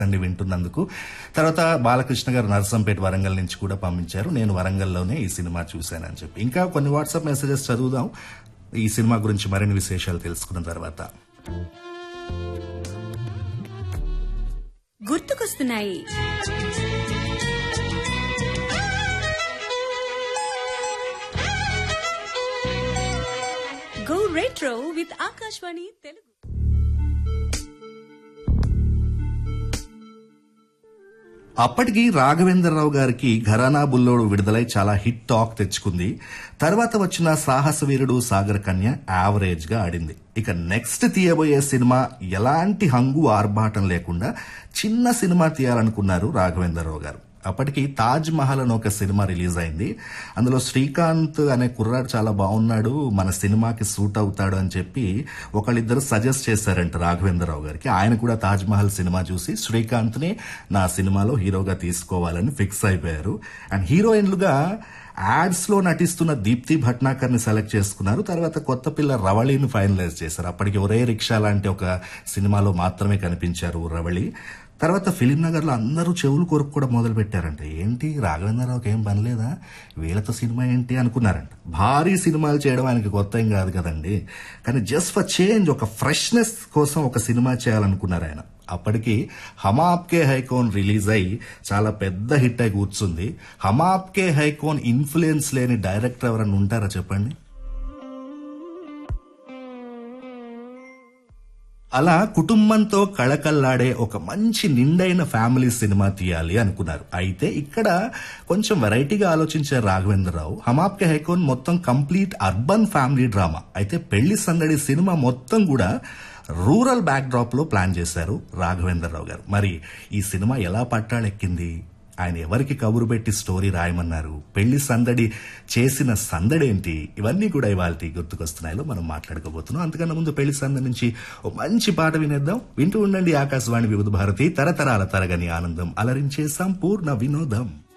అండి వింటున్నందుకు తర్వాత బాలకృష్ణ గారు నరసంపేట వరంగల్ నుంచి కూడా పంపించారు నేను వరంగల్లోనే ఈ సినిమా చూశానని చెప్పి ఇంకా కొన్ని వాట్సాప్ మెసేజెస్ చదువుదాం ఈ సినిమా గురించి మరిన్ని విశేషాలు తెలుసుకున్న తర్వాత గుర్తుకొస్తున్నాయి go retro with Akashvani Telugu అప్పటికి రాఘవేంద్రరావు గారికి ఘరానా బుల్లోడు విడుదలై చాలా హిట్ టాక్ తెచ్చుకుంది తర్వాత వచ్చిన సాహస వీరుడు సాగర్ కన్య యావరేజ్ గా ఆడింది ఇక నెక్స్ట్ తీయబోయే సినిమా ఎలాంటి హంగు ఆర్భాటం లేకుండా చిన్న సినిమా తీయాలనుకున్నారు రాఘవేంద్రరావు గారు అప్పటికి తాజ్ మహల్ అని ఒక సినిమా రిలీజ్ అయింది అందులో శ్రీకాంత్ అనే కుర్రాడు చాలా బాగున్నాడు మన సినిమాకి సూట్ అవుతాడు అని చెప్పి ఒకళ్ళిద్దరు సజెస్ట్ చేశారంట రాఘవేంద్రరావు గారికి ఆయన కూడా తాజ్ మహల్ సినిమా చూసి శ్రీకాంత్ ని నా సినిమాలో హీరోగా తీసుకోవాలని ఫిక్స్ అయిపోయారు అండ్ హీరోయిన్లుగా యాడ్స్ లో నటిస్తున్న దీప్తి భట్నాకర్ ని సెలెక్ట్ చేసుకున్నారు తర్వాత కొత్త పిల్ల రవళిని ఫైనలైజ్ చేశారు అప్పటికి ఒరే రిక్షా లాంటి ఒక సినిమాలో మాత్రమే కనిపించారు రవళి తర్వాత ఫిలిం నగర్ లో అందరూ చెవులు కొరుక్కోవడం మొదలు పెట్టారంట ఏంటి రాఘవేంద్రరావుకి ఏం పని లేదా వీళ్ళతో సినిమా ఏంటి అనుకున్నారంట భారీ సినిమాలు చేయడం ఆయనకి కొత్త ఏం కాదు కదండి కానీ జస్ట్ ఫర్ చేంజ్ ఒక ఫ్రెష్నెస్ కోసం ఒక సినిమా చేయాలనుకున్నారు ఆయన అప్పటికి హమాప్కే హైకోన్ రిలీజ్ అయి చాలా పెద్ద హిట్ అయి కూర్చుంది హమాప్కే హైకోన్ ఇన్ఫ్లుయెన్స్ లేని డైరెక్టర్ ఎవరన్నా ఉంటారా చెప్పండి అలా కుటుంబంతో కళకల్లాడే ఒక మంచి నిండైన ఫ్యామిలీ సినిమా తీయాలి అనుకున్నారు అయితే ఇక్కడ కొంచెం వెరైటీగా ఆలోచించారు రాఘవేంద్రరావు హమాప్కే హైకోన్ మొత్తం కంప్లీట్ అర్బన్ ఫ్యామిలీ డ్రామా అయితే పెళ్లి సందడి సినిమా మొత్తం కూడా రూరల్ బ్యాక్ డ్రాప్ లో ప్లాన్ చేశారు రాఘవేంద్రరావు గారు మరి ఈ సినిమా ఎలా పట్టాలెక్కింది ఆయన ఎవరికి కబురు పెట్టి స్టోరీ రాయమన్నారు పెళ్లి సందడి చేసిన సందడేంటి ఇవన్నీ కూడా ఇవాళ గుర్తుకొస్తున్నాయిలో మనం మాట్లాడుకోబోతున్నాం అంతకన్నా ముందు పెళ్లి సందడి నుంచి ఓ మంచి పాట వినేద్దాం వింటూ ఉండండి ఆకాశవాణి వివిధ భారతి తరతరాల తరగని ఆనందం అలరించే సంపూర్ణ వినోదం